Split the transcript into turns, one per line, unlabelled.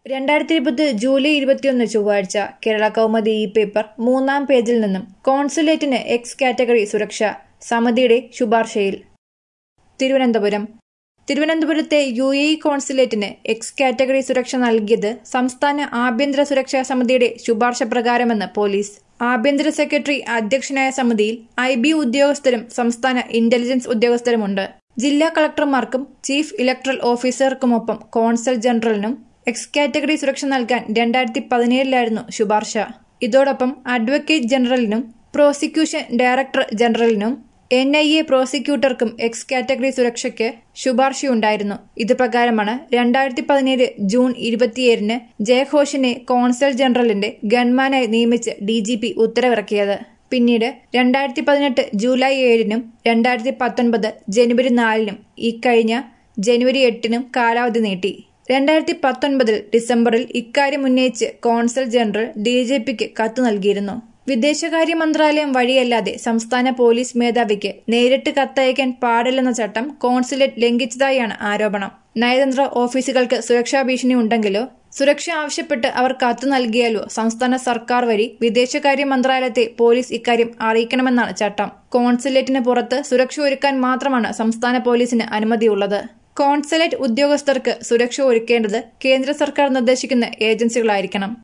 രണ്ടായിരത്തി ഇരുപത് ജൂലൈ ഇരുപത്തിയൊന്ന് ചൊവ്വാഴ്ച കേരള കൗമുദി ഈ പേപ്പർ മൂന്നാം പേജിൽ നിന്നും കോൺസുലേറ്റിന് എക്സ് കാറ്റഗറി സുരക്ഷ സമിതിയുടെ ശുപാർശയിൽ തിരുവനന്തപുരം തിരുവനന്തപുരത്തെ യു എ ഇ കോൺസുലേറ്റിന് എക്സ് കാറ്റഗറി സുരക്ഷ നൽകിയത് സംസ്ഥാന ആഭ്യന്തര സുരക്ഷാ സമിതിയുടെ ശുപാർശ പ്രകാരമെന്ന് പോലീസ് ആഭ്യന്തര സെക്രട്ടറി അധ്യക്ഷനായ സമിതിയിൽ ഐ ബി ഉദ്യോഗസ്ഥരും സംസ്ഥാന ഇന്റലിജൻസ് ഉദ്യോഗസ്ഥരുമുണ്ട് ജില്ലാ കളക്ടർമാർക്കും ചീഫ് ഇലക്ട്രൽ ഓഫീസർക്കുമൊപ്പം കോൺസൽ ജനറലിനും എക്സ് കാറ്റഗറി സുരക്ഷ നൽകാൻ രണ്ടായിരത്തി പതിനേഴിലായിരുന്നു ശുപാർശ ഇതോടൊപ്പം അഡ്വക്കേറ്റ് ജനറലിനും പ്രോസിക്യൂഷൻ ഡയറക്ടർ ജനറലിനും എൻ ഐ എ പ്രോസിക്യൂട്ടർക്കും എക്സ് കാറ്റഗറി സുരക്ഷയ്ക്ക് ശുപാർശയുണ്ടായിരുന്നു ഇത് പ്രകാരമാണ് രണ്ടായിരത്തി പതിനേഴ് ജൂൺ ഇരുപത്തിയേഴിന് ജയഘോഷിനെ കോൺസൽ ജനറലിന്റെ ഗൺമാനായി നിയമിച്ച് ഡി ജി പി ഉത്തരവിറക്കിയത് പിന്നീട് രണ്ടായിരത്തി പതിനെട്ട് ജൂലൈ ഏഴിനും രണ്ടായിരത്തി പത്തൊൻപത് ജനുവരി നാലിനും ഇക്കഴിഞ്ഞ ജനുവരി എട്ടിനും കാലാവധി നീട്ടി രണ്ടായിരത്തി പത്തൊൻപതിൽ ഡിസംബറിൽ ഇക്കാര്യം ഉന്നയിച്ച് കോൺസൽ ജനറൽ ഡി ജെ പിക്ക് കത്ത് നൽകിയിരുന്നു വിദേശകാര്യ മന്ത്രാലയം വഴിയല്ലാതെ സംസ്ഥാന പോലീസ് മേധാവിക്ക് നേരിട്ട് കത്തയക്കാൻ പാടില്ലെന്ന ചട്ടം കോൺസുലേറ്റ് ലംഘിച്ചതായാണ് ആരോപണം നയതന്ത്ര ഓഫീസുകൾക്ക് സുരക്ഷാ ഭീഷണി ഉണ്ടെങ്കിലോ സുരക്ഷ ആവശ്യപ്പെട്ട് അവർ കത്ത് നൽകിയാലോ സംസ്ഥാന സർക്കാർ വഴി വിദേശകാര്യ മന്ത്രാലയത്തെ പോലീസ് ഇക്കാര്യം അറിയിക്കണമെന്നാണ് ചട്ടം കോൺസുലേറ്റിന് പുറത്ത് സുരക്ഷ ഒരുക്കാൻ മാത്രമാണ് സംസ്ഥാന പോലീസിന് അനുമതിയുള്ളത് കോൺസുലേറ്റ് ഉദ്യോഗസ്ഥർക്ക് സുരക്ഷ ഒരുക്കേണ്ടത് കേന്ദ്ര സർക്കാർ നിർദ്ദേശിക്കുന്ന ഏജൻസികളായിരിക്കണം